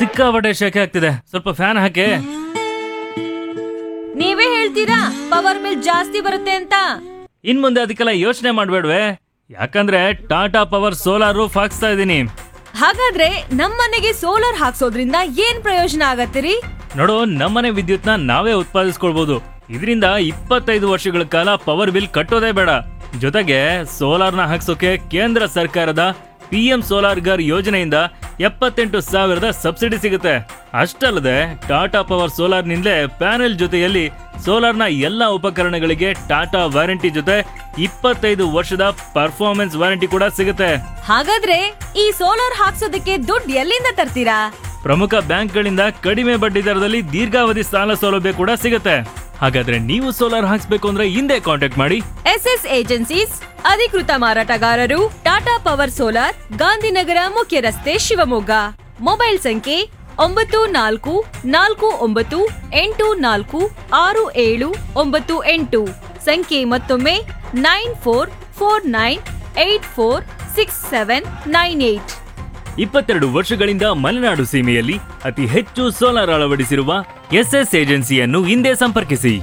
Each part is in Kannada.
ಸಿಕ್ಕಾಪಟ್ಟೆ ಶೆಕೆ ಆಗ್ತಿದೆ ಸ್ವಲ್ಪ ಫ್ಯಾನ್ ಹಾಕಿ ನೀವೇ ಹೇಳ್ತೀರಾ ಪವರ್ ಬಿಲ್ ಜಾಸ್ತಿ ಬರುತ್ತೆ ಅಂತ ಇನ್ ಮುಂದೆ ಅದಕ್ಕೆಲ್ಲ ಯೋಚನೆ ಮಾಡ್ಬೇಡ್ವೆ ಯಾಕಂದ್ರೆ ಟಾಟಾ ಪವರ್ ಸೋಲಾರ್ ರೂಫ್ ಹಾಕ್ಸ್ತಾ ಇದ್ದೀನಿ ಹಾಗಾದ್ರೆ ನಮ್ಮನೆಗೆ ಸೋಲಾರ್ ಹಾಕ್ಸೋದ್ರಿಂದ ಏನ್ ಪ್ರಯೋಜನ ಆಗತ್ತಿರಿ ನೋಡು ನಮ್ಮನೆ ವಿದ್ಯುತ್ನ ನಾವೇ ಉತ್ಪಾದಿಸ್ಕೊಳ್ಬಹುದು ಇದರಿಂದ ಇಪ್ಪತ್ತೈದು ವರ್ಷಗಳ ಕಾಲ ಪವರ್ ಬಿಲ್ ಕಟ್ಟೋದೇ ಬೇಡ ಜೊತೆಗೆ ಸೋಲಾರ್ನ ಹಾಕ್ಸೋಕೆ ಕೇಂದ್ರ ಸರ್ಕಾರದ ಪಿ ಎಂ ಸೋಲಾರ್ ಗರ್ ಯೋಜನೆಯಿಂದ ಎಪ್ಪತ್ತೆಂಟು ಸಾವಿರದ ಸಬ್ಸಿಡಿ ಸಿಗುತ್ತೆ ಅಷ್ಟಲ್ಲದೆ ಟಾಟಾ ಪವರ್ ಸೋಲಾರ್ನಿಂದಲೇ ಪ್ಯಾನೆಲ್ ಜೊತೆಯಲ್ಲಿ ಸೋಲಾರ್ನ ಎಲ್ಲ ಉಪಕರಣಗಳಿಗೆ ಟಾಟಾ ವಾರಂಟಿ ಜೊತೆ ಇಪ್ಪತ್ತೈದು ವರ್ಷದ ಪರ್ಫಾರ್ಮೆನ್ಸ್ ವಾರಂಟಿ ಕೂಡ ಸಿಗುತ್ತೆ ಹಾಗಾದ್ರೆ ಈ ಸೋಲಾರ್ ಹಾಕ್ಸೋದಕ್ಕೆ ದುಡ್ಡು ಎಲ್ಲಿಂದ ತರ್ತೀರಾ ಪ್ರಮುಖ ಬ್ಯಾಂಕ್ಗಳಿಂದ ಕಡಿಮೆ ಬಡ್ಡಿ ದರದಲ್ಲಿ ದೀರ್ಘಾವಧಿ ಸಾಲ ಸೌಲಭ್ಯ ಕೂಡ ಸಿಗುತ್ತೆ ಹಾಗಾದ್ರೆ ನೀವು ಸೋಲಾರ್ ಹಾಕ್ಸ್ಬೇಕು ಅಂದ್ರೆ ಹಿಂದೆ ಕಾಂಟ್ಯಾಕ್ಟ್ ಮಾಡಿ ಎಸ್ ಎಸ್ ಏಜೆನ್ಸೀಸ್ ಅಧಿಕೃತ ಮಾರಾಟಗಾರರು ಟಾಟಾ ಪವರ್ ಸೋಲಾರ್ ಗಾಂಧಿನಗರ ಮುಖ್ಯ ರಸ್ತೆ ಶಿವಮೊಗ್ಗ ಮೊಬೈಲ್ ಸಂಖ್ಯೆ ಒಂಬತ್ತು ನಾಲ್ಕು ನಾಲ್ಕು ಒಂಬತ್ತು ಎಂಟು ನಾಲ್ಕು ಆರು ಏಳು ಒಂಬತ್ತು ಎಂಟು ಸಂಖ್ಯೆ ಮತ್ತೊಮ್ಮೆ nine four four nine eight four six seven nine eight ಇಪ್ಪತ್ತೆರಡು ವರ್ಷಗಳಿಂದ ಮಲೆನಾಡು ಸೀಮೆಯಲ್ಲಿ ಅತಿ ಹೆಚ್ಚು ಸೋಲಾರ್ ಅಳವಡಿಸಿರುವ ಎಸ್ಎಸ್ ಏಜೆನ್ಸಿಯನ್ನು ಹಿಂದೆ ಸಂಪರ್ಕಿಸಿ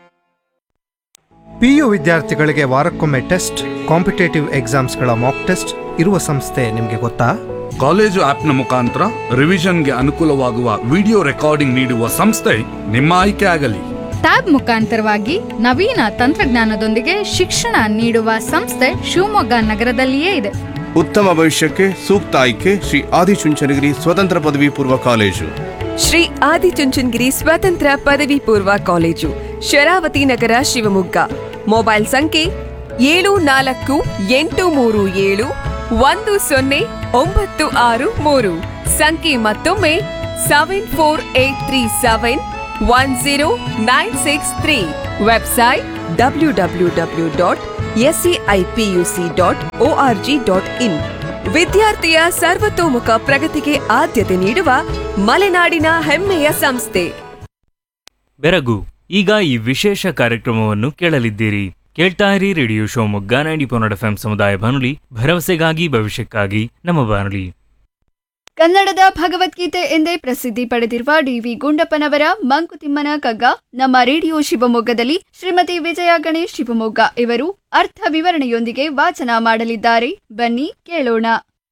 ಪಿಯು ವಿದ್ಯಾರ್ಥಿಗಳಿಗೆ ವಾರಕ್ಕೊಮ್ಮೆ ಟೆಸ್ಟ್ ಕಾಂಪಿಟೇಟಿವ್ ಎಕ್ಸಾಮ್ಸ್ಗಳ ಮಾಕ್ ಟೆಸ್ಟ್ ಇರುವ ಸಂಸ್ಥೆ ನಿಮಗೆ ಗೊತ್ತಾ ಕಾಲೇಜು ಆಪ್ನ ಮುಖಾಂತರ ರಿವಿಷನ್ಗೆ ಅನುಕೂಲವಾಗುವ ವಿಡಿಯೋ ರೆಕಾರ್ಡಿಂಗ್ ನೀಡುವ ಸಂಸ್ಥೆ ನಿಮ್ಮ ಆಯ್ಕೆ ಆಗಲಿ ಟ್ಯಾಬ್ ಮುಖಾಂತರವಾಗಿ ನವೀನ ತಂತ್ರಜ್ಞಾನದೊಂದಿಗೆ ಶಿಕ್ಷಣ ನೀಡುವ ಸಂಸ್ಥೆ ಶಿವಮೊಗ್ಗ ನಗರದಲ್ಲಿಯೇ ಇದೆ ಉತ್ತಮ ಭವಿಷ್ಯಕ್ಕೆ ಸೂಕ್ತ ಆಯ್ಕೆ ಶ್ರೀ ಆದಿಚುಂಚನಗಿರಿ ಸ್ವತಂತ್ರ ಪದವಿ ಪೂರ್ವ ಕಾಲೇಜು ಶ್ರೀ ಆದಿಚುಂಚನಗಿರಿ ಸ್ವತಂತ್ರ ಪದವಿ ಪೂರ್ವ ಕಾಲೇಜು ಶರಾವತಿ ನಗರ ಶಿವಮೊಗ್ಗ ಮೊಬೈಲ್ ಸಂಖ್ಯೆ ಏಳು ನಾಲ್ಕು ಎಂಟು ಮೂರು ಏಳು ಒಂದು ಸೊನ್ನೆ ಒಂಬತ್ತು ಆರು ಮೂರು ಸಂಖ್ಯೆ ಮತ್ತೊಮ್ಮೆ seven four eight three seven one zero nine six three website W W W dot SCIPUC dot O R G dot in ವಿದ್ಯಾರ್ಥಿಯ ಸರ್ವತೋಮುಖ ಪ್ರಗತಿಗೆ ಆದ್ಯತೆ ನೀಡುವ ಮಲೆನಾಡಿನ ಹೆಮ್ಮೆಯ ಸಂಸ್ಥೆ ಬೆರಗು ಈಗ ಈ ವಿಶೇಷ ಕಾರ್ಯಕ್ರಮವನ್ನು ಕೇಳಲಿದ್ದೀರಿ ಕೇಳ್ತಾ ಇರಿ ರೇಡಿಯೋ ಶಿವಮೊಗ್ಗ ನೈಂಟಿ ಪೊನ್ನಡ ಎಫ್ ಸಮುದಾಯ ಬಾನುಲಿ ಭರವಸೆಗಾಗಿ ಭವಿಷ್ಯಕ್ಕಾಗಿ ನಮ್ಮ ಬಾನುಲಿ ಕನ್ನಡದ ಭಗವದ್ಗೀತೆ ಎಂದೇ ಪ್ರಸಿದ್ಧಿ ಪಡೆದಿರುವ ಡಿವಿ ಗುಂಡಪ್ಪನವರ ಮಂಕುತಿಮ್ಮನ ಕಗ್ಗ ನಮ್ಮ ರೇಡಿಯೋ ಶಿವಮೊಗ್ಗದಲ್ಲಿ ಶ್ರೀಮತಿ ವಿಜಯ ಗಣೇಶ್ ಶಿವಮೊಗ್ಗ ಇವರು ಅರ್ಥ ವಿವರಣೆಯೊಂದಿಗೆ ವಾಚನ ಮಾಡಲಿದ್ದಾರೆ ಬನ್ನಿ ಕೇಳೋಣ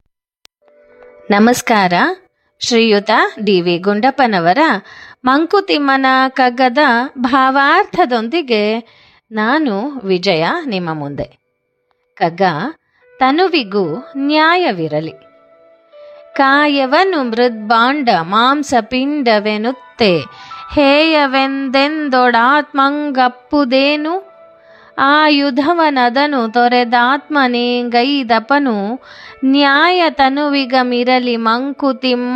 ನಮಸ್ಕಾರ ಶ್ರೀಯುತ ಡಿ ವಿ ಗುಂಡಪ್ಪನವರ ಮಂಕುತಿಮ್ಮನ ಕಗ್ಗದ ಭಾವಾರ್ಥದೊಂದಿಗೆ ನಾನು ವಿಜಯ ನಿಮ್ಮ ಮುಂದೆ ಕಗ್ಗ ತನುವಿಗೂ ನ್ಯಾಯವಿರಲಿ ಕಾಯವನ್ನು ಮೃದ್ಬಾಂಡ ಮಾಂಸಪಿಂಡವೆನುತ್ತೆ ಹೇಯವೆಂದೆಂದೊಡಾತ್ಮಂಗಪ್ಪುದೇನು ಆಯುಧವನದನು ತೊರೆದಾತ್ಮನೇಗೈದಪನು ನ್ಯಾಯ ತನುವಿಗಮಿರಲಿ ಮಂಕುತಿಮ್ಮ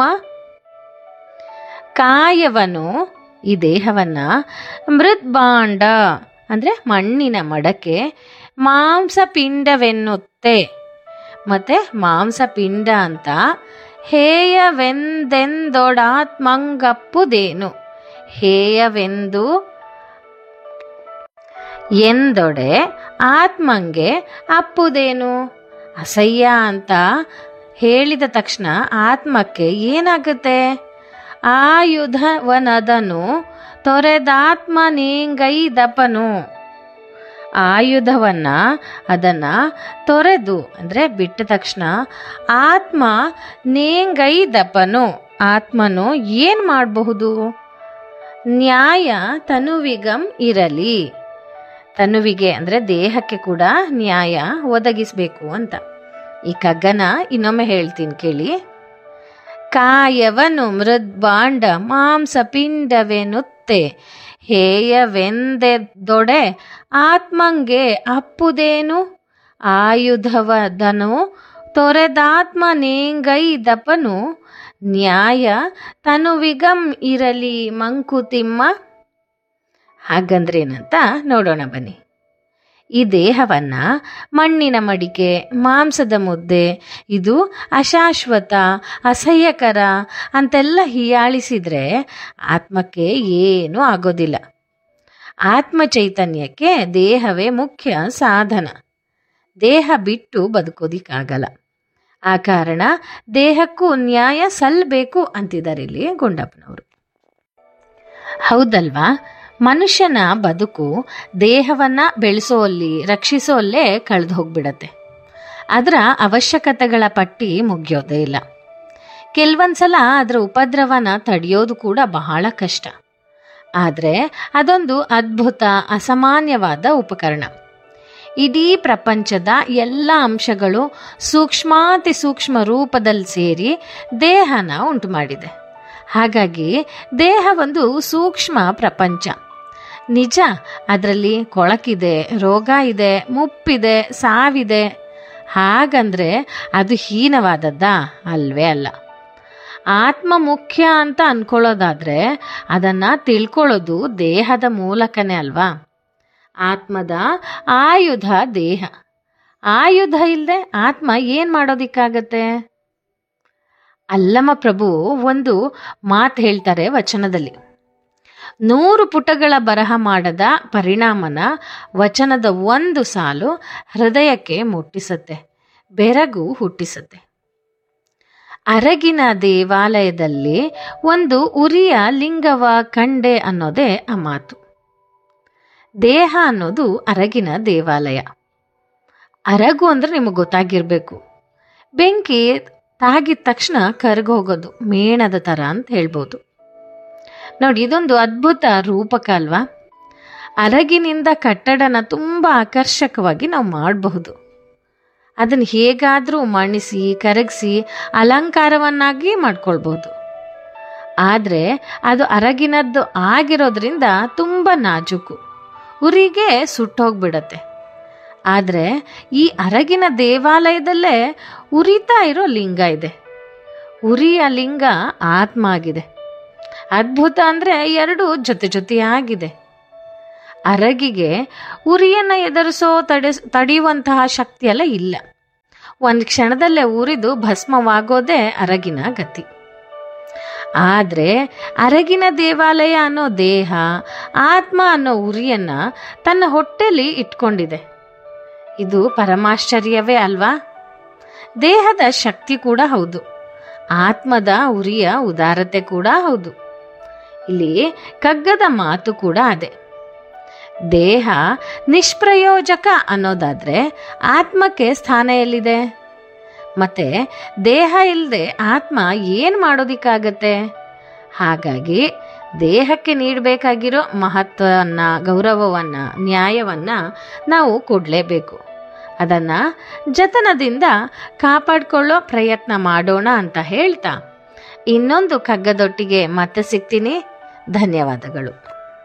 ಕಾಯವನು ಈ ದೇಹವನ್ನ ಮೃದ್ಬಾಂಡ ಅಂದರೆ ಮಣ್ಣಿನ ಮಡಕೆ ಮಾಂಸಪಿಂಡವೆನ್ನುತ್ತೆ ಮತ್ತೆ ಮಾಂಸಪಿಂಡ ಅಂತ ಹೇಯವೆಂದೆಂದೊಡಾತ್ಮಂಗಪ್ಪುದೇನು ಹೇಯವೆಂದು ಎಂದೊಡೆ ಆತ್ಮಂಗೆ ಅಪ್ಪುದೇನು ಅಸಹ್ಯ ಅಂತ ಹೇಳಿದ ತಕ್ಷಣ ಆತ್ಮಕ್ಕೆ ಏನಾಗುತ್ತೆ ಆಯುಧವನದನು ತೊರೆದಾತ್ಮನೇಂಗೈದಪನು ಆಯುಧವನ್ನ ಅದನ್ನ ತೊರೆದು ಅಂದರೆ ಬಿಟ್ಟ ತಕ್ಷಣ ಆತ್ಮ ನೇಂಗೈದಪನು ಆತ್ಮನು ಏನು ಮಾಡಬಹುದು ನ್ಯಾಯ ತನುವಿಗಂ ಇರಲಿ ತನುವಿಗೆ ಅಂದರೆ ದೇಹಕ್ಕೆ ಕೂಡ ನ್ಯಾಯ ಒದಗಿಸಬೇಕು ಅಂತ ಈ ಕಗ್ಗನ ಇನ್ನೊಮ್ಮೆ ಹೇಳ್ತೀನಿ ಕೇಳಿ ಕಾಯವನು ಮೃದ್ಬಾಂಡ ಮಾಂಸಪಿಂಡವೆನುತ್ತೆ ಹೇಯವೆಂದೆದೊಡೆ ಆತ್ಮಂಗೆ ಅಪ್ಪುದೇನು ಆಯುಧವದನು ತೊರೆದಾತ್ಮನೇಂಗೈದಪನು ನ್ಯಾಯ ತನುವಿಗಂ ಇರಲಿ ಮಂಕುತಿಮ್ಮ ಹಾಗಂದ್ರೇನಂತ ನೋಡೋಣ ಬನ್ನಿ ಈ ದೇಹವನ್ನ ಮಣ್ಣಿನ ಮಡಿಕೆ ಮಾಂಸದ ಮುದ್ದೆ ಇದು ಅಶಾಶ್ವತ ಅಸಹ್ಯಕರ ಅಂತೆಲ್ಲ ಹೀಯಾಳಿಸಿದ್ರೆ ಆತ್ಮಕ್ಕೆ ಏನೂ ಆಗೋದಿಲ್ಲ ಆತ್ಮ ಚೈತನ್ಯಕ್ಕೆ ದೇಹವೇ ಮುಖ್ಯ ಸಾಧನ ದೇಹ ಬಿಟ್ಟು ಬದುಕೋದಿಕ್ಕಾಗಲ್ಲ ಆ ಕಾರಣ ದೇಹಕ್ಕೂ ನ್ಯಾಯ ಸಲ್ಲಬೇಕು ಅಂತಿದ್ದಾರೆ ಇಲ್ಲಿ ಗುಂಡಪ್ಪನವರು ಹೌದಲ್ವಾ ಮನುಷ್ಯನ ಬದುಕು ದೇಹವನ್ನ ಬೆಳೆಸೋಲ್ಲಿ ರಕ್ಷಿಸೋಲ್ಲೇ ಕಳೆದು ಹೋಗ್ಬಿಡತ್ತೆ ಅದರ ಅವಶ್ಯಕತೆಗಳ ಪಟ್ಟಿ ಮುಗಿಯೋದೇ ಇಲ್ಲ ಕೆಲವೊಂದ್ಸಲ ಅದರ ಉಪದ್ರವನ ತಡೆಯೋದು ಕೂಡ ಬಹಳ ಕಷ್ಟ ಆದರೆ ಅದೊಂದು ಅದ್ಭುತ ಅಸಾಮಾನ್ಯವಾದ ಉಪಕರಣ ಇಡೀ ಪ್ರಪಂಚದ ಎಲ್ಲ ಅಂಶಗಳು ಸೂಕ್ಷ್ಮಾತಿ ಸೂಕ್ಷ್ಮ ರೂಪದಲ್ಲಿ ಸೇರಿ ದೇಹನ ಉಂಟು ಮಾಡಿದೆ ಹಾಗಾಗಿ ದೇಹ ಒಂದು ಸೂಕ್ಷ್ಮ ಪ್ರಪಂಚ ನಿಜ ಅದರಲ್ಲಿ ಕೊಳಕಿದೆ ರೋಗ ಇದೆ ಮುಪ್ಪಿದೆ ಸಾವಿದೆ ಹಾಗಂದ್ರೆ ಅದು ಹೀನವಾದದ್ದಾ ಅಲ್ವೇ ಅಲ್ಲ ಆತ್ಮ ಮುಖ್ಯ ಅಂತ ಅನ್ಕೊಳ್ಳೋದಾದ್ರೆ ಅದನ್ನ ತಿಳ್ಕೊಳ್ಳೋದು ದೇಹದ ಮೂಲಕನೇ ಅಲ್ವಾ ಆತ್ಮದ ಆಯುಧ ದೇಹ ಆಯುಧ ಇಲ್ಲದೆ ಆತ್ಮ ಏನ್ ಮಾಡೋದಿಕ್ಕಾಗತ್ತೆ ಅಲ್ಲಮ ಪ್ರಭು ಒಂದು ಮಾತು ಹೇಳ್ತಾರೆ ವಚನದಲ್ಲಿ ನೂರು ಪುಟಗಳ ಬರಹ ಮಾಡದ ಪರಿಣಾಮನ ವಚನದ ಒಂದು ಸಾಲು ಹೃದಯಕ್ಕೆ ಮುಟ್ಟಿಸತ್ತೆ ಬೆರಗು ಹುಟ್ಟಿಸತ್ತೆ ಅರಗಿನ ದೇವಾಲಯದಲ್ಲಿ ಒಂದು ಉರಿಯ ಲಿಂಗವ ಕಂಡೆ ಅನ್ನೋದೇ ಆ ಮಾತು ದೇಹ ಅನ್ನೋದು ಅರಗಿನ ದೇವಾಲಯ ಅರಗು ಅಂದ್ರೆ ನಿಮಗೆ ಗೊತ್ತಾಗಿರ್ಬೇಕು ಬೆಂಕಿ ತಾಗಿದ ತಕ್ಷಣ ಕರಗೋಗೋದು ಮೇಣದ ಥರ ಅಂತ ಹೇಳ್ಬೋದು ನೋಡಿ ಇದೊಂದು ಅದ್ಭುತ ರೂಪಕ ಅಲ್ವಾ ಅರಗಿನಿಂದ ಕಟ್ಟಡನ ತುಂಬ ಆಕರ್ಷಕವಾಗಿ ನಾವು ಮಾಡಬಹುದು ಅದನ್ನು ಹೇಗಾದರೂ ಮಣಿಸಿ ಕರಗಿಸಿ ಅಲಂಕಾರವನ್ನಾಗಿ ಮಾಡ್ಕೊಳ್ಬೋದು ಆದರೆ ಅದು ಅರಗಿನದ್ದು ಆಗಿರೋದ್ರಿಂದ ತುಂಬ ನಾಜೂಕು ಉರಿಗೆ ಸುಟ್ಟೋಗ್ಬಿಡತ್ತೆ ಆದರೆ ಈ ಅರಗಿನ ದೇವಾಲಯದಲ್ಲೇ ಉರಿತಾ ಇರೋ ಲಿಂಗ ಇದೆ ಉರಿಯ ಲಿಂಗ ಆತ್ಮ ಆಗಿದೆ ಅದ್ಭುತ ಅಂದರೆ ಎರಡು ಜೊತೆ ಜೊತೆಯಾಗಿದೆ ಅರಗಿಗೆ ಉರಿಯನ್ನು ಎದುರಿಸೋ ತಡೆ ತಡೆಯುವಂತಹ ಶಕ್ತಿಯೆಲ್ಲ ಇಲ್ಲ ಒಂದು ಕ್ಷಣದಲ್ಲೇ ಉರಿದು ಭಸ್ಮವಾಗೋದೇ ಅರಗಿನ ಗತಿ ಆದರೆ ಅರಗಿನ ದೇವಾಲಯ ಅನ್ನೋ ದೇಹ ಆತ್ಮ ಅನ್ನೋ ಉರಿಯನ್ನ ತನ್ನ ಹೊಟ್ಟೆಲಿ ಇಟ್ಕೊಂಡಿದೆ ಇದು ಪರಮಾಶ್ಚರ್ಯವೇ ಅಲ್ವಾ ದೇಹದ ಶಕ್ತಿ ಕೂಡ ಹೌದು ಆತ್ಮದ ಉರಿಯ ಉದಾರತೆ ಕೂಡ ಹೌದು ಇಲ್ಲಿ ಕಗ್ಗದ ಮಾತು ಕೂಡ ಅದೇ ದೇಹ ನಿಷ್ಪ್ರಯೋಜಕ ಅನ್ನೋದಾದ್ರೆ ಆತ್ಮಕ್ಕೆ ಸ್ಥಾನ ಎಲ್ಲಿದೆ ಮತ್ತೆ ದೇಹ ಇಲ್ಲದೆ ಆತ್ಮ ಏನು ಮಾಡೋದಿಕ್ಕಾಗತ್ತೆ ಹಾಗಾಗಿ ದೇಹಕ್ಕೆ ನೀಡಬೇಕಾಗಿರೋ ಮಹತ್ವವನ್ನ ಗೌರವವನ್ನ ನ್ಯಾಯವನ್ನ ನಾವು ಕೊಡಲೇಬೇಕು ಅದನ್ನ ಜತನದಿಂದ ಕಾಪಾಡಿಕೊಳ್ಳೋ ಪ್ರಯತ್ನ ಮಾಡೋಣ ಅಂತ ಹೇಳ್ತಾ ಇನ್ನೊಂದು ಕಗ್ಗದೊಟ್ಟಿಗೆ ಮತ್ತೆ ಸಿಗ್ತೀನಿ ಧನ್ಯವಾದಗಳು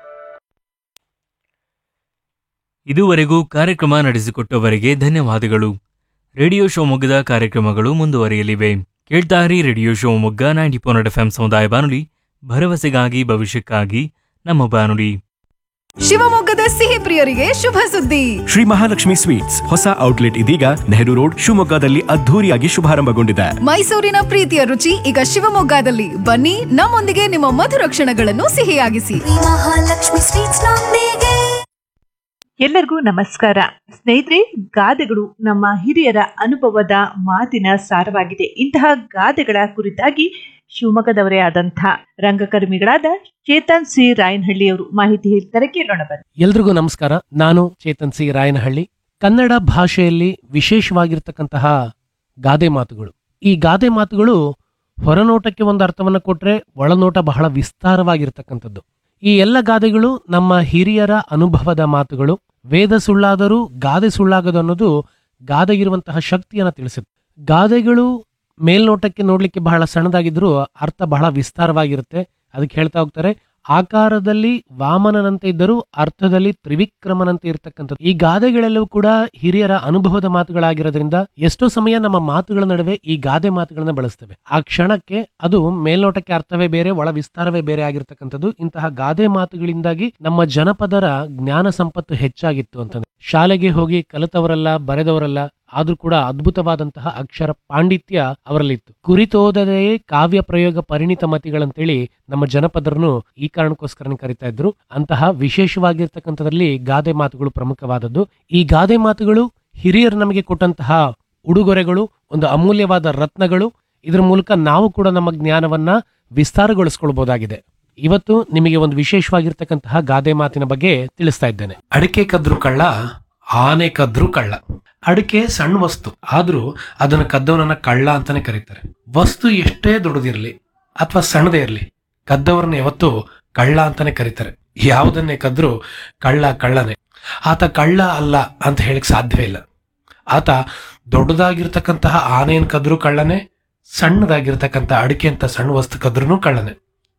ಇದುವರೆಗೂ ಕಾರ್ಯಕ್ರಮ ನಡೆಸಿಕೊಟ್ಟವರಿಗೆ ಧನ್ಯವಾದಗಳು ರೇಡಿಯೋ ಶಿವಮೊಗ್ಗದ ಕಾರ್ಯಕ್ರಮಗಳು ಮುಂದುವರಿಯಲಿವೆ ಕೇಳ್ತಾರಿ radio Shivamogga ninety four F M ಸಮುದಾಯ ಬಾನುಲಿ ಭರವಸೆಗಾಗಿ ಭವಿಷ್ಯಕ್ಕಾಗಿ ನಮ್ಮ ಬಾನುಲಿ ಶಿವಮೊಗ್ಗದ ಸಿಹಿ ಪ್ರಿಯರಿಗೆ ಶುಭ ಸುದ್ದಿ ಶ್ರೀ ಮಹಾಲಕ್ಷ್ಮಿ ಸ್ವೀಟ್ಸ್ ಹೊಸ ಔಟ್ಲೆಟ್ ಇದೀಗ ನೆಹರು ರೋಡ್ ಶಿವಮೊಗ್ಗದಲ್ಲಿ ಅದ್ಧೂರಿಯಾಗಿ ಶುಭಾರಂಭಗೊಂಡಿದೆ ಮೈಸೂರಿನ ಪ್ರೀತಿಯ ರುಚಿ ಈಗ ಶಿವಮೊಗ್ಗದಲ್ಲಿ ಬನ್ನಿ ನಮ್ಮೊಂದಿಗೆ ನಿಮ್ಮ ಮಧುರ ಕ್ಷಣಗಳನ್ನು ಸಿಹಿಯಾಗಿಸಿ ಮಹಾಲಕ್ಷ್ಮಿ ಸ್ವೀಟ್ಸ್ ನೊಂದಿಗೆ ಎಲ್ಲರಿಗೂ ನಮಸ್ಕಾರ ಸ್ನೇಹಿತರೆ ಗಾದೆಗಳು ನಮ್ಮ ಹಿರಿಯರ ಅನುಭವದ ಮಾತಿನ ಸಾರವಾಗಿದೆ ಇಂತಹ ಗಾದೆಗಳ ಕುರಿತಾಗಿ ಶಿವಮೊಗ್ಗದವರೇ ಆದಂಥ ರಂಗಕರ್ಮಿಗಳಾದ ಚೇತನ್ ಸಿ ರಾಯನಹಳ್ಳಿಯವರು ಮಾಹಿತಿ ಹೇಳ್ತಾರೆ ಕೇಳೋಣ ಬನ್ನಿ ಎಲ್ರಿಗೂ ನಮಸ್ಕಾರ ನಾನು ಚೇತನ್ ಸಿ ರಾಯನಹಳ್ಳಿ ಕನ್ನಡ ಭಾಷೆಯಲ್ಲಿ ವಿಶೇಷವಾಗಿರ್ತಕ್ಕಂತಹ ಗಾದೆ ಮಾತುಗಳು ಈ ಗಾದೆ ಮಾತುಗಳು ಹೊರನೋಟಕ್ಕೆ ಒಂದು ಅರ್ಥವನ್ನು ಕೊಟ್ರೆ ಒಳನೋಟ ಬಹಳ ವಿಸ್ತಾರವಾಗಿರ್ತಕ್ಕಂಥದ್ದು ಈ ಎಲ್ಲ ಗಾದೆಗಳು ನಮ್ಮ ಹಿರಿಯರ ಅನುಭವದ ಮಾತುಗಳು ವೇದ ಸುಳ್ಳಾದರೂ ಗಾದೆ ಸುಳ್ಳಾಗದು ಅನ್ನೋದು ಗಾದೆಗಿರುವಂತಹ ಶಕ್ತಿಯನ್ನು ತಿಳಿಸುತ್ತೆ ಗಾದೆಗಳು ಮೇಲ್ನೋಟಕ್ಕೆ ನೋಡ್ಲಿಕ್ಕೆ ಬಹಳ ಸಣ್ಣದಾಗಿದ್ರೂ ಅರ್ಥ ಬಹಳ ವಿಸ್ತಾರವಾಗಿರುತ್ತೆ ಅದಕ್ಕೆ ಹೇಳ್ತಾ ಹೋಗ್ತಾರೆ ಆಕಾರದಲ್ಲಿ ವಾಮನನಂತೆ ಇದ್ದರೂ ಅರ್ಥದಲ್ಲಿ ತ್ರಿವಿಕ್ರಮನಂತೆ ಇರತಕ್ಕಂಥದ್ದು ಈ ಗಾದೆಗಳೆಲ್ಲವೂ ಕೂಡ ಹಿರಿಯರ ಅನುಭವದ ಮಾತುಗಳಾಗಿರೋದ್ರಿಂದ ಎಷ್ಟೋ ಸಮಯ ನಮ್ಮ ಮಾತುಗಳ ನಡುವೆ ಈ ಗಾದೆ ಮಾತುಗಳನ್ನ ಬಳಸ್ತೇವೆ ಆ ಕ್ಷಣಕ್ಕೆ ಅದು ಮೇಲ್ನೋಟಕ್ಕೆ ಅರ್ಥವೇ ಬೇರೆ ಒಳ ವಿಸ್ತಾರವೇ ಬೇರೆ ಆಗಿರ್ತಕ್ಕಂಥದ್ದು ಇಂತಹ ಗಾದೆ ಮಾತುಗಳಿಂದಾಗಿ ನಮ್ಮ ಜನಪದರ ಜ್ಞಾನ ಸಂಪತ್ತು ಹೆಚ್ಚಾಗಿತ್ತು ಅಂತಂದ್ರೆ ಶಾಲೆಗೆ ಹೋಗಿ ಕಲಿತವರಲ್ಲ ಬರೆದವರಲ್ಲ ಆದ್ರೂ ಕೂಡ ಅದ್ಭುತವಾದಂತಹ ಅಕ್ಷರ ಪಾಂಡಿತ್ಯ ಅವರಲ್ಲಿತ್ತು ಕುರಿತೋದದೆಯೇ ಕಾವ್ಯ ಪ್ರಯೋಗ ಪರಿಣಿತ ಮತಿಗಳಂತೇಳಿ ನಮ್ಮ ಜನಪದರನ್ನು ಈ ಕಾರಣಕ್ಕೋಸ್ಕರನೇ ಕರಿತಾ ಇದ್ರು ಅಂತಹ ವಿಶೇಷವಾಗಿರ್ತಕ್ಕಂಥದ್ರಲ್ಲಿ ಗಾದೆ ಮಾತುಗಳು ಪ್ರಮುಖವಾದದ್ದು ಈ ಗಾದೆ ಮಾತುಗಳು ಹಿರಿಯರು ನಮಗೆ ಕೊಟ್ಟಂತಹ ಉಡುಗೊರೆಗಳು ಒಂದು ಅಮೂಲ್ಯವಾದ ರತ್ನಗಳು ಇದರ ಮೂಲಕ ನಾವು ಕೂಡ ನಮ್ಮ ಜ್ಞಾನವನ್ನ ವಿಸ್ತಾರಗೊಳಿಸ್ಕೊಳ್ಬಹುದಾಗಿದೆ ಇವತ್ತು ನಿಮಗೆ ಒಂದು ವಿಶೇಷವಾಗಿರ್ತಕ್ಕಂತಹ ಗಾದೆ ಮಾತಿನ ಬಗ್ಗೆ ತಿಳಿಸ್ತಾ ಇದ್ದೇನೆ ಅಡಿಕೆ ಕದ್ರು ಕಳ್ಳ ಆನೆ ಕದ್ರು ಕಳ್ಳ ಅಡಿಕೆ ಸಣ್ಣ ವಸ್ತು ಆದ್ರೂ ಅದನ್ನ ಕದ್ದವನನ್ನ ಕಳ್ಳ ಅಂತಾನೆ ಕರೀತಾರೆ ವಸ್ತು ಎಷ್ಟೇ ದೊಡ್ಡದಿರ್ಲಿ ಅಥವಾ ಸಣ್ಣದೇ ಇರಲಿ ಕದ್ದವರನ್ನ ಯಾವತ್ತು ಕಳ್ಳ ಅಂತಾನೆ ಕರೀತಾರೆ ಯಾವುದನ್ನೇ ಕದ್ರು ಕಳ್ಳ ಕಳ್ಳನೇ ಆತ ಕಳ್ಳ ಅಲ್ಲ ಅಂತ ಹೇಳಕ್ ಸಾಧ್ಯವೇ ಇಲ್ಲ ಆತ ದೊಡ್ಡದಾಗಿರ್ತಕ್ಕಂತಹ ಆನೆಯನ್ನು ಕದ್ರು ಕಳ್ಳನೇ ಸಣ್ಣದಾಗಿರ್ತಕ್ಕಂಥ ಅಡಿಕೆ ಅಂತ ಸಣ್ಣ ವಸ್ತು ಕದ್ರೂ ಕಳ್ಳನೇ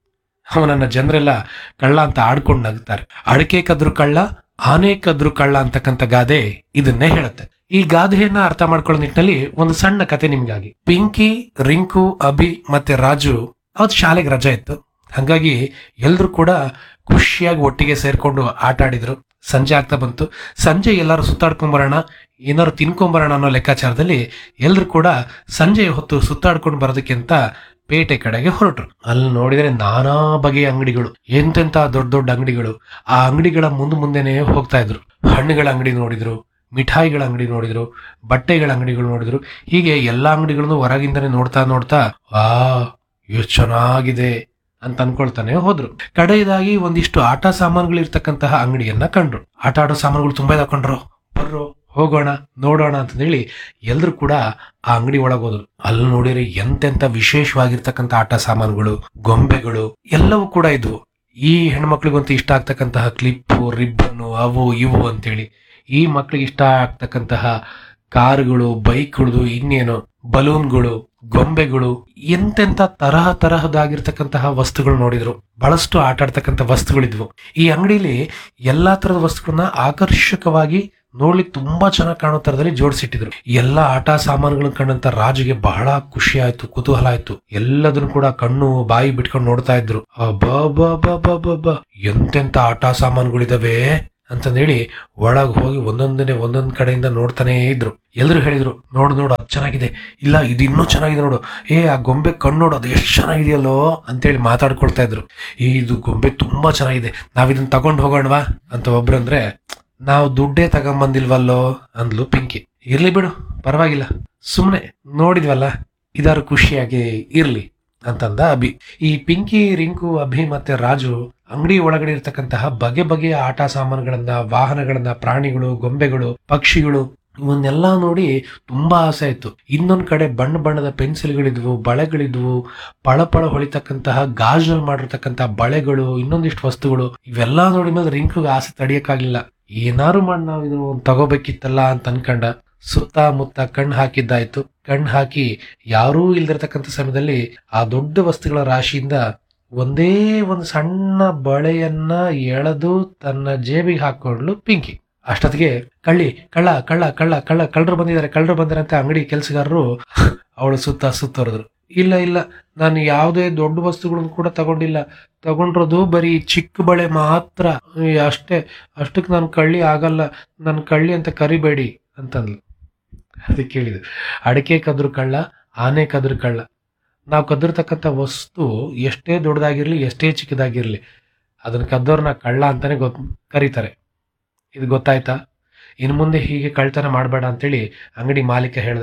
ಅವನನ್ನ ಜನರೆಲ್ಲ ಕಳ್ಳ ಅಂತ ಆಡ್ಕೊಂಡು ನಗ್ತಾರೆ ಅಡಿಕೆ ಕದ್ರು ಕಳ್ಳ ಆನೆ ಕದ್ರು ಕಳ್ಳ ಅಂತಕ್ಕಂಥ ಗಾದೆ ಇದನ್ನೇ ಹೇಳುತ್ತೆ ಈ ಗಾದೆಯನ್ನ ಅರ್ಥ ಮಾಡ್ಕೊಳ್ಳೋ ನಿಟ್ಟಿನಲ್ಲಿ ಒಂದು ಸಣ್ಣ ಕತೆ ನಿಮ್ಗಾಗಿ ಪಿಂಕಿ ರಿಂಕು ಅಭಿ ಮತ್ತೆ ರಾಜು ಅವತ್ತು ಶಾಲೆಗೆ ರಜೆ ಇತ್ತು ಹಂಗಾಗಿ ಎಲ್ರು ಕೂಡ ಖುಷಿಯಾಗಿ ಒಟ್ಟಿಗೆ ಸೇರ್ಕೊಂಡು ಆಟ ಆಡಿದ್ರು ಸಂಜೆ ಆಗ್ತಾ ಬಂತು ಸಂಜೆ ಎಲ್ಲರೂ ಸುತ್ತಾಡ್ಕೊಂಬರೋಣ ಏನಾದ್ರು ತಿನ್ಕೊಂಬರೋಣ ಅನ್ನೋ ಲೆಕ್ಕಾಚಾರದಲ್ಲಿ ಎಲ್ರು ಕೂಡ ಸಂಜೆ ಹೊತ್ತು ಸುತ್ತಾಡ್ಕೊಂಡು ಬರೋದಕ್ಕೆ ಅಂತ ಪೇಟೆ ಕಡೆಗೆ ಹೊರಟ್ರು ಅಲ್ಲಿ ನೋಡಿದ್ರೆ ನಾನಾ ಬಗೆಯ ಅಂಗಡಿಗಳು ಎಂತೆಂತ ದೊಡ್ಡ ದೊಡ್ಡ ಅಂಗಡಿಗಳು ಆ ಅಂಗಡಿಗಳ ಮುಂದೆ ಮುಂದೆನೆ ಹೋಗ್ತಾ ಇದ್ರು ಹಣ್ಣುಗಳ ಅಂಗಡಿ ನೋಡಿದ್ರು ಮಿಠಾಯಿಗಳ ಅಂಗಡಿ ನೋಡಿದ್ರು ಬಟ್ಟೆಗಳ ಅಂಗಡಿಗಳು ನೋಡಿದ್ರು ಹೀಗೆ ಎಲ್ಲಾ ಅಂಗಡಿಗಳನ್ನು ಹೊರಗಿಂದನೇ ನೋಡ್ತಾ ನೋಡ್ತಾ ಆ ಎಷ್ಟು ಚೆನ್ನಾಗಿದೆ ಅಂತ ಅನ್ಕೊಳ್ತಾನೆ ಹೋದ್ರು ಕಡೆಯದಾಗಿ ಒಂದಿಷ್ಟು ಆಟ ಸಾಮಾನುಗಳು ಇರ್ತಕ್ಕಂತಹ ಅಂಗಡಿಯನ್ನ ಕಂಡ್ರು ಆಟ ಆಡೋ ಸಾಮಾನುಗಳು ತುಂಬಾ ತಕೊಂಡ್ರು ಬರ್ರೋ ಹೋಗೋಣ ನೋಡೋಣ ಅಂತಂದೇಳಿ ಎಲ್ರು ಕೂಡ ಆ ಅಂಗಡಿ ಒಳಗೆ ಹೋದ್ರು ಅಲ್ಲಿ ನೋಡಿದ್ರೆ ಎಂತೆಂತ ವಿಶೇಷವಾಗಿರ್ತಕ್ಕಂಥ ಆಟ ಸಾಮಾನುಗಳು ಗೊಂಬೆಗಳು ಎಲ್ಲವೂ ಕೂಡ ಇದ್ವು ಈ ಹೆಣ್ಮಕ್ಳಿಗಂತೂ ಇಷ್ಟ ಆಗ್ತಕ್ಕಂತಹ ಕ್ಲಿಪ್ಪು ರಿಬ್ಬನ್ನು ಅವು ಇವು ಅಂತೇಳಿ ಈ ಮಕ್ಳಿಗೆ ಇಷ್ಟ ಆಗ್ತಕ್ಕಂತಹ ಕಾರುಗಳು ಬೈಕ್ಗಳದು ಇನ್ನೇನು ಬಲೂನ್ಗಳು ಗೊಂಬೆಗಳು ಎಂತೆಂತ ತರಹ ತರಹದಾಗಿರ್ತಕ್ಕಂತಹ ವಸ್ತುಗಳು ನೋಡಿದ್ರು ಬಹಳಷ್ಟು ಆಟ ಆಡ್ತಕ್ಕಂಥ ವಸ್ತುಗಳಿದ್ವು ಈ ಅಂಗಡಿಲಿ ಎಲ್ಲಾ ತರದ ವಸ್ತುಗಳನ್ನ ಆಕರ್ಷಕವಾಗಿ ನೋಡ್ಲಿಕ್ಕೆ ತುಂಬಾ ಚೆನ್ನಾಗಿ ಕಾಣೋ ತರದಲ್ಲಿ ಜೋಡಿಸಿಟ್ಟಿದ್ರು ಎಲ್ಲಾ ಆಟ ಸಾಮಾನುಗಳನ್ನ ಕಂಡಂತ ರಾಜುಗೆ ಬಹಳ ಖುಷಿ ಆಯ್ತು ಕುತೂಹಲ ಆಯ್ತು ಎಲ್ಲದನ್ನು ಕೂಡ ಕಣ್ಣು ಬಾಯಿ ಬಿಟ್ಕೊಂಡು ನೋಡ್ತಾ ಇದ್ರು ಅಬ್ಬಬ್ಬಬ್ಬಬ್ಬಬ್ಬ ಎಂತೆಂತ ಆಟ ಸಾಮಾನುಗಳಿದಾವೆ ಅಂತಂದೇಳಿ ಒಳಗ್ ಹೋಗಿ ಒಂದೊಂದನೇ ಒಂದೊಂದ್ ಕಡೆಯಿಂದ ನೋಡ್ತಾನೆ ಇದ್ರು ಎಲ್ರು ಹೇಳಿದ್ರು ನೋಡು ನೋಡು ಅದು ಚೆನ್ನಾಗಿದೆ ಇಲ್ಲ ಇದು ಇನ್ನೂ ಚೆನ್ನಾಗಿದೆ ನೋಡು ಏ ಆ ಗೊಂಬೆ ಕಣ್ಣು ನೋಡು ಅದು ಎಷ್ಟು ಚೆನ್ನಾಗಿದೆಯಲ್ಲೋ ಅಂತೇಳಿ ಮಾತಾಡ್ಕೊಳ್ತಾ ಇದ್ರು ಈ ಇದು ಗೊಂಬೆ ತುಂಬಾ ಚೆನ್ನಾಗಿದೆ ನಾವ್ ಇದನ್ನ ತಗೊಂಡ್ ಹೋಗೋಣವಾ ಅಂತ ಒಬ್ರಂದ್ರೆ ನಾವು ದುಡ್ಡೇ ತಗೊಂಬಂದಿಲ್ವಲ್ಲೋ ಅಂದ್ಲು ಪಿಂಕಿ ಇರ್ಲಿ ಬಿಡು ಪರವಾಗಿಲ್ಲ ಸುಮ್ನೆ ನೋಡಿದ್ವಲ್ಲ ಇದಾರು ಖುಷಿಯಾಗಿ ಇರ್ಲಿ ಅಂತಂದ ಅಭಿ ಈ ಪಿಂಕಿ ರಿಂಕು ಅಭಿ ಮತ್ತೆ ರಾಜು ಅಂಗಡಿ ಒಳಗಡೆ ಇರ್ತಕ್ಕಂತಹ ಬಗೆ ಬಗೆಯ ಆಟ ಸಾಮಾನುಗಳನ್ನ ವಾಹನಗಳನ್ನ ಪ್ರಾಣಿಗಳು ಗೊಂಬೆಗಳು ಪಕ್ಷಿಗಳು ಇವನ್ನೆಲ್ಲ ನೋಡಿ ತುಂಬಾ ಆಸೆ ಆಯ್ತು ಇನ್ನೊಂದ್ ಕಡೆ ಬಣ್ಣ ಬಣ್ಣದ ಪೆನ್ಸಿಲ್ಗಳಿದ್ವು ಬಳೆಗಳಿದ್ವು ಪಳ ಪಳ ಹೊಳಿತಕ್ಕಂತಹ ಗಾಜಲ್ಲಿ ಮಾಡಿರ್ತಕ್ಕಂತಹ ಬಳೆಗಳು ಇನ್ನೊಂದಿಷ್ಟು ವಸ್ತುಗಳು ಇವೆಲ್ಲ ನೋಡಿ ಮೇಲೆ ರಿಂಕ್ಗೆ ಆಸೆ ತಡಿಯಕ್ಕಾಗ್ಲಿಲ್ಲ ಏನಾರು ಮಾಡಿ ನಾವು ಇದು ತಗೋಬೇಕಿತ್ತಲ್ಲ ಅಂತ ಅನ್ಕಂಡ ಸುತ್ತಮುತ್ತ ಕಣ್ಣು ಹಾಕಿದ್ದಾಯ್ತು ಕಣ್ಣು ಹಾಕಿ ಯಾರೂ ಇಲ್ದಿರ್ತಕ್ಕಂಥ ಸಮಯದಲ್ಲಿ ಆ ದೊಡ್ಡ ವಸ್ತುಗಳ ರಾಶಿಯಿಂದ ಒಂದೇ ಒಂದು ಸಣ್ಣ ಬಳೆಯನ್ನ ಎಳೆದು ತನ್ನ ಜೇಬಿಗೆ ಹಾಕೊಂಡ್ಲು ಪಿಂಕಿ ಅಷ್ಟೊತ್ತಿಗೆ ಕಳ್ಳಿ ಕಳ್ಳ ಕಳ್ಳ ಕಳ್ಳ ಕಳ್ಳ ಕಳ್ಳರು ಬಂದಿದ್ದಾರೆ ಕಳ್ಳರು ಬಂದಿದ್ದಾರೆ ಅಂತ ಅಂಗಡಿ ಕೆಲಸಗಾರರು ಅವಳು ಸುತ್ತ ಸುತ್ತೋರಿದ್ರು ಇಲ್ಲ ಇಲ್ಲ ನಾನು ಯಾವುದೇ ದೊಡ್ಡ ವಸ್ತುಗಳನ್ನು ಕೂಡ ತಗೊಂಡಿಲ್ಲ ತಗೊಂಡಿರೋದು ಬರೀ ಚಿಕ್ಕ ಬಳೆ ಮಾತ್ರ ಈ ಅಷ್ಟೇ ಅಷ್ಟಕ್ಕೆ ನಾನು ಕಳ್ಳಿ ಆಗಲ್ಲ ನನ್ನ ಕಳ್ಳಿ ಅಂತ ಕರಿಬೇಡಿ ಅಂತಂದ್ಲು ಅದಕ್ಕೆ ಕೇಳಿದ್ರು ಅಡಿಕೆ ಕದ್ರು ಕಳ್ಳ ಆನೆ ಕದ್ರು ಕಳ್ಳ ನಾವು ಕದ್ದಿರ್ತಕ್ಕಂಥ ವಸ್ತು ಎಷ್ಟೇ ದೊಡ್ಡದಾಗಿರ್ಲಿ ಎಷ್ಟೇ ಚಿಕ್ಕದಾಗಿರ್ಲಿ ಅದನ್ನ ಕದ್ದವ್ರನ್ನ ಕಳ್ಳ ಅಂತಾನೆ ಗೊತ್ ಕರೀತಾರೆ ಇದು ಗೊತ್ತಾಯ್ತಾ ಇನ್ನು ಮುಂದೆ ಹೀಗೆ ಕಳ್ತನ ಮಾಡಬೇಡ ಅಂತೇಳಿ ಅಂಗಡಿ ಮಾಲೀಕ ಹೇಳ್ದ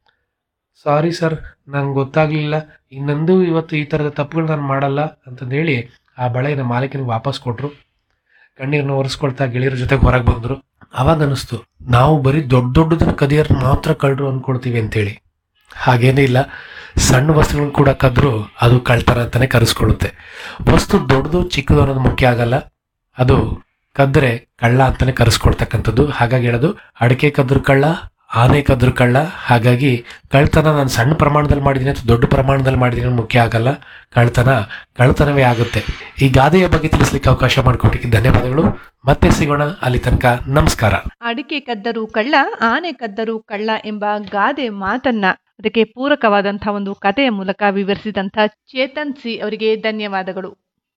ಸಾರಿ ಸರ್ ನಂಗೆ ಗೊತ್ತಾಗ್ಲಿಲ್ಲ ಇನ್ನೊಂದು ಇವತ್ತು ಈ ಥರದ ತಪ್ಪುಗಳು ನಾನು ಮಾಡಲ್ಲ ಅಂತಂದೇಳಿ ಆ ಬಳೆನ ಮಾಲೀಕನಿಗೆ ವಾಪಸ್ ಕೊಟ್ರು ಕಣ್ಣೀರನ್ನ ಒರೆಸ್ಕೊಳ್ತಾ ಗೆಳೆಯರ ಜೊತೆಗೆ ಹೊರಗೆ ಬಂದ್ರು ಅವಾಗ ಅನಿಸ್ತು ನಾವು ಬರೀ ದೊಡ್ಡ ದೊಡ್ಡದನ್ನ ಕದಿಯರ್ ಮಾತ್ರ ಕಳ್ರು ಅನ್ಕೊಳ್ತೀವಿ ಅಂತೇಳಿ ಹಾಗೇನೇ ಇಲ್ಲ ಸಣ್ಣ ವಸ್ತುಗಳನ್ನ ಕೂಡ ಕದ್ರು ಅದು ಕಳ್ತನ ಅಂತಾನೆ ಕರೆಸ್ಕೊಳ್ಳುತ್ತೆ ವಸ್ತು ದೊಡ್ಡದು ಚಿಕ್ಕದು ಅನ್ನೋದು ಮುಖ್ಯ ಆಗಲ್ಲ ಅದು ಕದ್ರೆ ಕಳ್ಳ ಅಂತಾನೆ ಕರೆಸ್ಕೊಳ್ತಕ್ಕಂಥದ್ದು ಹಾಗಾಗಿ ಹೇಳೋದು ಅಡಿಕೆ ಕದ್ರು ಕಳ್ಳ ಆನೆ ಕದ್ರು ಕಳ್ಳ ಹಾಗಾಗಿ ಕಳ್ತನ ನಾನು ಸಣ್ಣ ಪ್ರಮಾಣದಲ್ಲಿ ಮಾಡಿದ್ದೀನಿ ಅಥವಾ ದೊಡ್ಡ ಪ್ರಮಾಣದಲ್ಲಿ ಮಾಡಿದ್ದೀನಿ ಅನ್ನೋದು ಮುಖ್ಯ ಆಗಲ್ಲ ಕಳ್ತನ ಕಳ್ತನವೇ ಆಗುತ್ತೆ ಈ ಗಾದೆಯ ಬಗ್ಗೆ ತಿಳಿಸ್ಲಿಕ್ಕೆ ಅವಕಾಶ ಮಾಡಿಕೊಟ್ಟಿಕ್ಕೆ ಧನ್ಯವಾದಗಳು ಮತ್ತೆ ಸಿಗೋಣ ಅಲ್ಲಿ ತನಕ ನಮಸ್ಕಾರ ಅಡಿಕೆ ಕದ್ದರು ಕಳ್ಳ ಆನೆ ಕದ್ದರು ಕಳ್ಳ ಎಂಬ ಗಾದೆ ಮಾತನ್ನ ಅದಕ್ಕೆ ಪೂರಕವಾದಂತಹ ಒಂದು ಕಥೆಯ ಮೂಲಕ ವಿವರಿಸಿದಂತಹ ಚೇತನ್ ಸಿ ಅವರಿಗೆ ಧನ್ಯವಾದಗಳು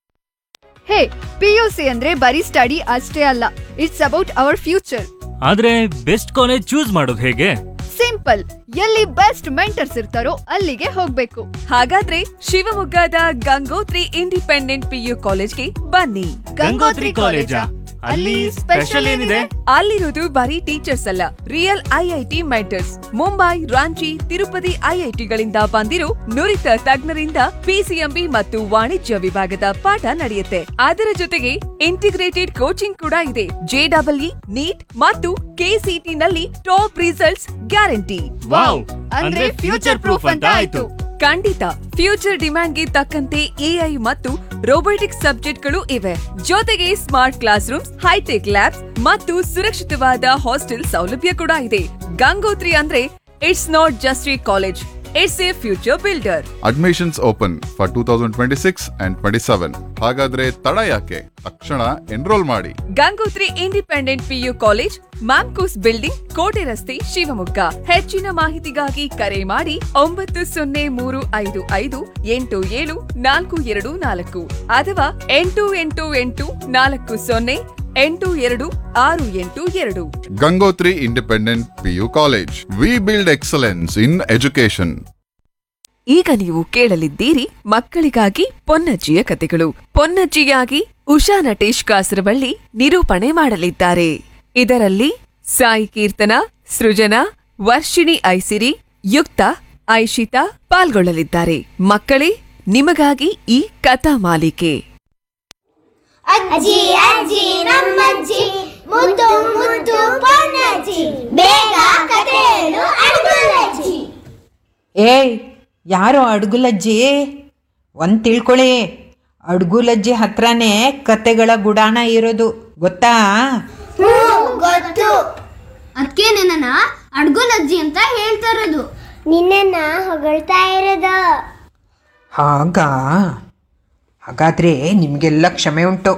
ಹೇ ಪಿಯುಸಿ ಅಂದ್ರೆ ಬರೀ ಸ್ಟಡಿ ಅಷ್ಟೇ ಅಲ್ಲ ಇಟ್ಸ್ ಅಬೌಟ್ ಅವರ್ ಫ್ಯೂಚರ್ ಆದ್ರೆ ಬೆಸ್ಟ್ ಕಾಲೇಜ್ ಚೂಸ್ ಮಾಡೋದು ಹೇಗೆ ಸಿಂಪಲ್ ಎಲ್ಲಿ ಬೆಸ್ಟ್ ಮೆಂಟರ್ಸ್ ಇರ್ತಾರೋ ಅಲ್ಲಿಗೆ ಹೋಗ್ಬೇಕು ಹಾಗಾದ್ರೆ ಶಿವಮೊಗ್ಗದ ಗಂಗೋತ್ರಿ ಇಂಡಿಪೆಂಡೆಂಟ್ ಪಿಯು ಕಾಲೇಜ್ಗೆ ಬನ್ನಿ ಗಂಗೋತ್ರಿ ಕಾಲೇಜಾ? ಅಲ್ಲಿ ಸ್ಪೆಷಲ್ ಏನಿದೆ ಅಲ್ಲಿರೋದು ಬರೀ ಟೀಚರ್ಸ್ ಅಲ್ಲ real IIT mentors Mumbai Ranchi Tirupati ಐಐಟಿಗಳಿಂದ ಬಂದಿರೋ ನುರಿತ ತಜ್ಞರಿಂದ ಪಿಸಿಎಂಬಿ ಮತ್ತು ವಾಣಿಜ್ಯ ವಿಭಾಗದ ಪಾಠ ನಡೆಯುತ್ತೆ ಅದರ ಜೊತೆಗೆ ಇಂಟಿಗ್ರೇಟೆಡ್ ಕೋಚಿಂಗ್ ಕೂಡ ಇದೆ ಜೆಡಬ್ಲ್ಇ ನೀಟ್ ಮತ್ತು ಕೆಸಿಟಿ ನಲ್ಲಿ ಟಾಪ್ ರಿಸಲ್ಟ್ಸ್ ಗ್ಯಾರಂಟಿ ವಾವ್ ಅಂದ್ರೆ ಫ್ಯೂಚರ್ ಪ್ರೂಫ್ ಅಂತ ಆಯ್ತು ಖಂಡಿತ ಫ್ಯೂಚರ್ ಡಿಮ್ಯಾಂಡ್ಗೆ ತಕ್ಕಂತೆ ಎಐ ಮತ್ತು ರೋಬೋಟಿಕ್ಸ್ ಸಬ್ಜೆಕ್ಟ್ಗಳು ಇವೆ ಜೊತೆಗೆ smart class rooms hitech labs ಮತ್ತು ಸುರಕ್ಷಿತವಾದ ಹಾಸ್ಟೆಲ್ ಸೌಲಭ್ಯ ಕೂಡ ಇದೆ ಗಂಗೋತ್ರಿ ಅಂದ್ರೆ it's not just a college it's a future builder admissions open for two thousand twenty six and twenty seven ಹಾಗಾದ್ರೆ ತಡ ಯಾಕೆ ತಕ್ಷಣ ಎನ್ರೋಲ್ ಮಾಡಿ Gangotri independent PU college Mamcos building ಕೋಟೆ ರಸ್ತೆ ಶಿವಮೊಗ್ಗ ಹೆಚ್ಚಿನ ಮಾಹಿತಿಗಾಗಿ ಕರೆ ಮಾಡಿ ಒಂಬತ್ತು ಸೊನ್ನೆ ಮೂರು ಐದು ಐದು ಎಂಟು ಏಳು ನಾಲ್ಕು ಎರಡು ನಾಲ್ಕು ಅಥವಾ ಎಂಟು ಎಂಟು ಎಂಟು ನಾಲ್ಕು ಸೊನ್ನೆ ಎಂಟು ಎರಡು ಆರು ಎಂಟು ಎರಡು Gangotri independent PU college we build excellence in education ಈಗ ನೀವು ಕೇಳಲಿದ್ದೀರಿ ಮಕ್ಕಳಿಗಾಗಿ ಪೊನ್ನಜ್ಜಿಯ ಕತೆಗಳು ಪೊನ್ನಜ್ಜಿಯಾಗಿ ಉಷಾ ನಟೇಶ್ ಕಾಸರವಳ್ಳಿ ನಿರೂಪಣೆ ಮಾಡಲಿದ್ದಾರೆ ಇದರಲ್ಲಿ ಸಾಯಿ ಕೀರ್ತನ ಸೃಜನಾ ವರ್ಷಿಣಿ ಐಸಿರಿ ಯುಕ್ತ ಐಶಿತಾ ಪಾಲ್ಗೊಳ್ಳಲಿದ್ದಾರೆ ಮಕ್ಕಳೇ ನಿಮಗಾಗಿ ಈ ಕಥಾ ಮಾಲಿಕೆ ಅಜ್ಜಿ ಅಜ್ಜಿ ನಮ್ಮಜ್ಜಿ ಮುದ್ದು ಮುದ್ದು ಪೊನ್ನಜ್ಜಿ ಬೇಗ ಕತೆ ಹೇಳು ಅಡ್ಗುಲಜ್ಜಿ ಏಯ್ ಯಾರೋ ಅಡ್ಗುಲಜ್ಜಿ ಒಂದು ತಿಳ್ಕೊಳ್ಳಿ ಅಡ್ಗುಲಜ್ಜಿ ಹತ್ರನೇ ಕತೆಗಳ ಗುಡಾಣ ಇರೋದು ಗೊತ್ತಾ ಹ್ಞೂ ಗೊತ್ತು ಅದಕ್ಕೆ ನನ್ನ ಅಡ್ಗುಲಜ್ಜಿ ಅಂತ ಹೇಳ್ತಾ ಇರೋದು ನಿನ್ನನ್ನ ಹೊಗಳ್ತಾ ಇರೋದು ಹಾಗ ಹಾಗಾದ್ರೆ ನಿಮಗೆಲ್ಲ ಕ್ಷಮೆ ಉಂಟು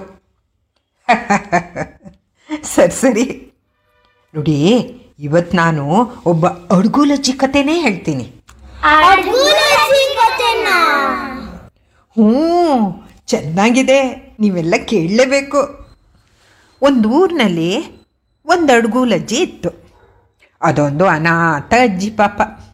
ಸರಿ ಸರಿ ನೋಡಿ ಇವತ್ತು ನಾನು ಒಬ್ಬ ಅಡ್ಗುಲಜ್ಜಿ ಕತೆನೇ ಹೇಳ್ತೀನಿ ಅಡ್ಗುಲಜ್ಜಿ ಕತೆನಾ ಹ್ಞೂ ಚೆನ್ನಾಗಿದೆ ನೀವೆಲ್ಲ ಕೇಳಲೇಬೇಕು ಒಂದು ಊರಿನಲ್ಲಿ ಒಂದು ಅಡ್ಗುಲಜ್ಜಿ ಇತ್ತು ಅದೊಂದು ಅನಾಥ ಅಜ್ಜಿ ಪಾಪ